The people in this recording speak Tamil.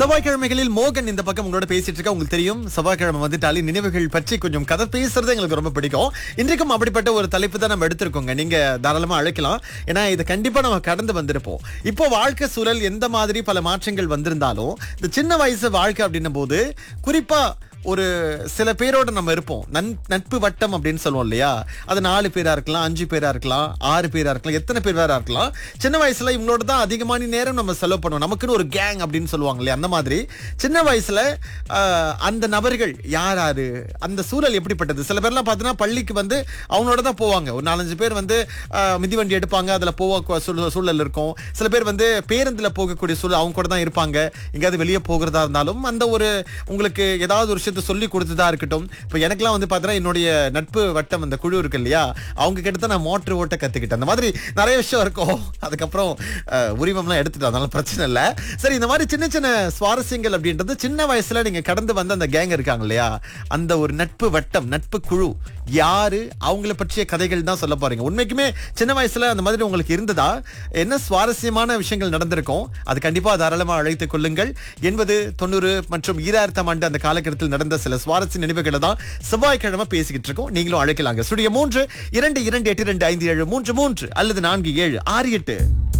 செவ்வாய்க்கிழமைகளில் மோகன் இந்த பக்கம் உங்களோட பேசிட்டு இருக்க உங்களுக்கு தெரியும் செவ்வாய்க்கிழமை வந்துட்டாலே நினைவுகள் பற்றி கொஞ்சம் கதை பேசுறது எங்களுக்கு ரொம்ப பிடிக்கும் இன்றைக்கும் அப்படிப்பட்ட ஒரு தலைப்பு தான் நம்ம எடுத்திருக்கோங்க நீங்க தாராளமா அழைக்கலாம் ஏன்னா இது கண்டிப்பா நம்ம கடந்து வந்திருப்போம் இப்போ வாழ்க்கை சூழல் எந்த மாதிரி பல மாற்றங்கள் வந்திருந்தாலும் இந்த சின்ன வயசு வாழ்க்கை அப்படின்னும் போது குறிப்பா ஒரு சில பேரோட நம்ம இருப்போம் நன் நட்பு வட்டம் அப்படின்னு சொல்லுவோம் இல்லையா அது நாலு பேரா இருக்கலாம் அஞ்சு பேரா இருக்கலாம் ஆறு பேரா இருக்கலாம் எத்தனை பேரா இருக்கலாம் சின்ன வயசுல இவங்களோட தான் அதிகமான நேரம் நம்ம செலவு பண்ணுவோம் நமக்குன்னு ஒரு கேங் அப்படின்னு சொல்லுவாங்க இல்லையா அந்த மாதிரி சின்ன வயசுல ஆஹ், அந்த நபர்கள் யார் யாரு அந்த சூழல் எப்படிப்பட்டது சில பேர்லாம் பார்த்தீங்கன்னா பள்ளிக்கு வந்து அவங்களோட தான் போவாங்க ஒரு நாலஞ்சு பேர் வந்து ஆஹ், மிதிவண்டி எடுப்பாங்க அதுல போக சூழ- சூழல் இருக்கும் சில பேர் வந்து பேருந்துல போகக்கூடிய சூழல் அவங்க கூட தான் இருப்பாங்க எங்கேயாவது வெளியே போகிறதா இருந்தாலும் அந்த ஒரு உங்களுக்கு ஏதாவது ஒரு விஷயத்த சொல்லி கொடுத்ததா இருக்கட்டும் இப்போ எனக்கெல்லாம் வந்து பார்த்தீங்கன்னா என்னுடைய நட்பு வட்டம் அந்த குழு இருக்கு இல்லையா அவங்க கிட்ட தான் நான் மோட்டர் ஓட்ட கத்துக்கிட்டேன் அந்த மாதிரி நிறைய விஷயம் இருக்கும் அதுக்கப்புறம் அஹ், உரிமம்லாம் எடுத்துட்டோம் அதனால பிரச்சனை இல்லை சரி இந்த மாதிரி சின்ன சின்ன சுவாரஸ்யங்கள் அப்படின்றது சின்ன வயசுல நீங்க கடந்து வந்த அந்த கேங் இருக்காங்க இல்லையா அந்த ஒரு நட்பு வட்டம் நட்பு குழு யாரு அவங்கள பற்றிய கதைகள் தான் சொல்ல போறீங்க உண்மைக்குமே சின்ன வயசுல அந்த மாதிரி உங்களுக்கு இருந்ததா என்ன சுவாரஸ்யமான விஷயங்கள் நடந்திருக்கும் அது கண்டிப்பா தாராளமா அழைத்துக் கொள்ளுங்கள் எண்பது தொண்ணூறு மற்றும் ஈராயிரத்தாம் ஆண்டு அந்த காலகட்டத்தில் நடந்த சில சுவாரஸ்ய நினைவுகளை தான் செவ்வாய்க்கிழமை பேசிக்கிட்டு இருக்கோம் நீங்களும் அழைக்கலாங்க ஸ்டுடியோ மூன்று இரண்டு இரண்டு எட்டு இரண்டு ஐந்து ஏழு மூன்று மூன்று அல்லது நான்கு ஏழு ஆறு எட்டு